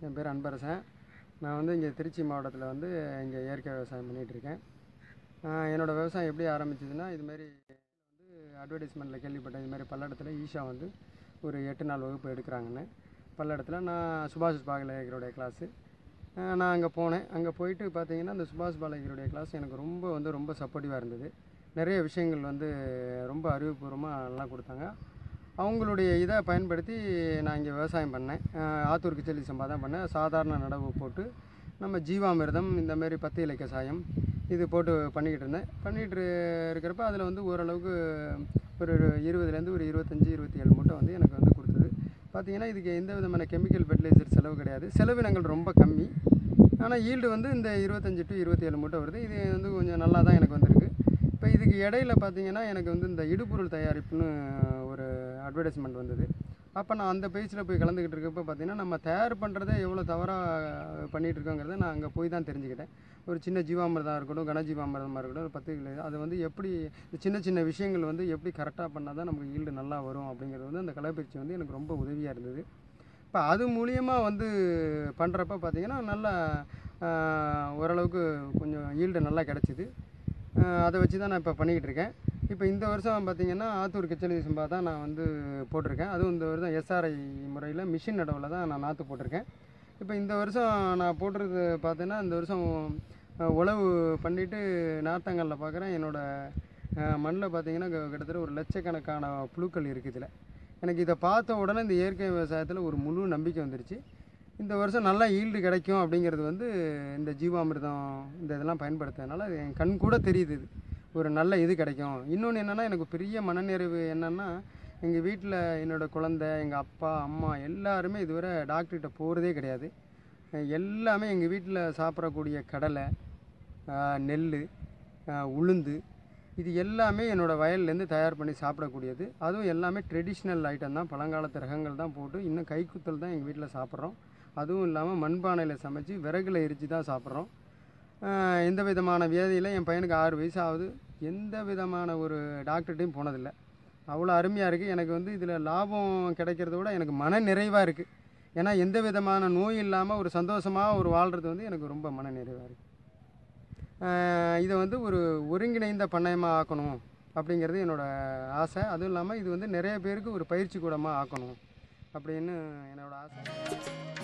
என் பேர் அன்பரசன் நான் வந்து இங்கே திருச்சி மாவட்டத்தில் வந்து இங்கே இயற்கை விவசாயம் பண்ணிகிட்ருக்கேன் என்னோடய விவசாயம் எப்படி ஆரம்பிச்சதுன்னா இதுமாரி வந்து அட்வர்டைஸ்மெண்ட்டில் கேள்விப்பட்டேன் இதுமாரி பல்லடத்தில் ஈஷா வந்து ஒரு எட்டு நாள் வகுப்பு எடுக்கிறாங்கன்னு பல்லடத்தில் நான் சுபாஷ் பாகலேகருடைய கிளாஸு நான் அங்கே போனேன் அங்கே போயிட்டு பார்த்தீங்கன்னா அந்த சுபாஷ் பாலகருடைய கிளாஸ் எனக்கு ரொம்ப வந்து ரொம்ப சப்போர்ட்டிவாக இருந்தது நிறைய விஷயங்கள் வந்து ரொம்ப அறிவுபூர்வமாக நல்லா கொடுத்தாங்க அவங்களுடைய இதை பயன்படுத்தி நான் இங்கே விவசாயம் பண்ணேன் அஹ் ஆத்தூர் கிச்சலி சம்பா தான் பண்ணேன் சாதாரண நடவு போட்டு நம்ம ஜீவாமிர்தம் இந்த மாதிரி பத்து இலை கசாயம் இது போட்டு பண்ணிக்கிட்டு இருந்தேன் பண்ணிகிட்டு இருக்கிறப்ப அதில் வந்து ஓரளவுக்கு ஒரு இருபதுலேருந்து ஒரு இருபத்தஞ்சி இருபத்தி ஏழு மூட்டை வந்து எனக்கு வந்து கொடுத்தது பார்த்தீங்கன்னா இதுக்கு எந்த விதமான கெமிக்கல் ஃபெர்டிலைசர் செலவு கிடையாது செலவினங்கள் ரொம்ப கம்மி ஆனால் ஈல்டு வந்து இந்த இருபத்தஞ்சி டு இருபத்தி ஏழு மூட்டை வருது இது வந்து கொஞ்சம் நல்லா தான் எனக்கு வந்திருக்கு இப்போ இதுக்கு இடையில பார்த்தீங்கன்னா எனக்கு வந்து இந்த இடுபொருள் தயாரிப்புன்னு ஒரு அட்வர்டைஸ்மெண்ட் வந்தது அப்போ நான் அந்த பேஜில் போய் கலந்துக்கிட்டு இருக்கப்போ பார்த்தீங்கன்னா நம்ம தயார் பண்ணுறதை எவ்வளோ தவறாக பண்ணிகிட்டு இருக்கோங்கிறத நான் அங்கே போய் தான் தெரிஞ்சுக்கிட்டேன் ஒரு சின்ன ஜீவாமிர்தம் இருக்கட்டும் கனஜீவாமிர்தமாக இருக்கட்டும் ஒரு பத்து கிலோ அது வந்து எப்படி இந்த சின்ன சின்ன விஷயங்கள் வந்து எப்படி கரெக்டாக பண்ணால் தான் நமக்கு ஈல்டு நல்லா வரும் அப்படிங்கிறது வந்து அந்த கலைப்பயிற்சி வந்து எனக்கு ரொம்ப உதவியாக இருந்தது இப்போ அது மூலியமாக வந்து பண்ணுறப்ப பார்த்தீங்கன்னா நல்லா ஆஹ், ஓரளவுக்கு கொஞ்சம் ஈல்டு நல்லா கிடச்சிது அதை வச்சு தான் நான் இப்போ பண்ணிக்கிட்டு இருக்கேன் இப்போ இந்த வருஷம் பார்த்தீங்கன்னா ஆத்தூர் கிச்சலி சம்பா தான் நான் வந்து போட்டிருக்கேன் அதுவும் இந்த வருஷம் எஸ்ஆர்ஐ முறையில் மிஷின் நடவில் தான் நான் நாற்று போட்டிருக்கேன் இப்போ இந்த வருஷம் நான் போட்டிருது பார்த்தீங்கன்னா இந்த வருஷம் அஹ், உழவு பண்ணிவிட்டு நாற்றங்களில் பார்க்குறேன் என்னோடய மண்ணில் பார்த்தீங்கன்னா க- கிட்டத்தட்ட ஒரு லட்சக்கணக்கான புழுக்கள் இருக்குது இதில் எனக்கு இதை பார்த்த உடனே இந்த இயற்கை விவசாயத்தில் ஒரு முழு நம்பிக்கை வந்துருச்சு இந்த வருஷம் நல்லா ஈல்டு கிடைக்கும் அப்படிங்கிறது வந்து இந்த ஜீவாமிர்தம் இந்த இதெல்லாம் பயன்படுத்துறதுனால அது என் கண் கூட தெரியுது இது ஒரு நல்ல இது கிடைக்கும் இன்னொன்று என்னென்னா எனக்கு பெரிய மனநிறைவு என்னென்னா எங்கள் வீட்டில் என்னோடய குழந்தை எங்கள் அப்பா அம்மா எல்லாருமே இதுவரை டாக்டர்கிட்ட போகிறதே கிடையாது அஹ் எல்லாமே எங்கள் வீட்டில் சாப்பிடக்கூடிய கடலை ஆஹ் நெல் ஆஹ் உளுந்து இது எல்லாமே என்னோடய வயல்லேருந்து தயார் பண்ணி சாப்பிடக்கூடியது அதுவும் எல்லாமே ட்ரெடிஷ்னல் ஐட்டம் தான் பழங்காலத்து ரகங்கள் தான் போட்டு இன்னும் கைக்குத்தல் தான் எங்கள் வீட்டில் சாப்பிட்றோம் அதுவும் இல்லாமல் மண்பானையில் சமைச்சு விறகுல எரித்து தான் சாப்பிட்றோம் ஆஹ் எந்த விதமான வியாதியில் என் பையனுக்கு ஆறு வயசு ஆகுது எந்த விதமான ஒரு டாக்டர்கிட்டையும் போனதில்லை அவ்வளோ அருமையாக இருக்குது எனக்கு வந்து இதில் லாபம் கிடைக்கிறத விட எனக்கு மன நிறைவாக இருக்குது ஏன்னா எந்த விதமான நோய் இல்லாமல் ஒரு சந்தோஷமாக ஒரு வாழ்கிறது வந்து எனக்கு ரொம்ப மன நிறைவாக இருக்குது இதை வந்து ஒரு ஒருங்கிணைந்த பண்ணையமாக ஆக்கணும் அப்படிங்கிறது என்னோடய ஆசை அதுவும் இல்லாமல் இது வந்து நிறைய பேருக்கு ஒரு பயிற்சி கூடமாக ஆக்கணும் அப்படின்னு என்னோடய ஆசை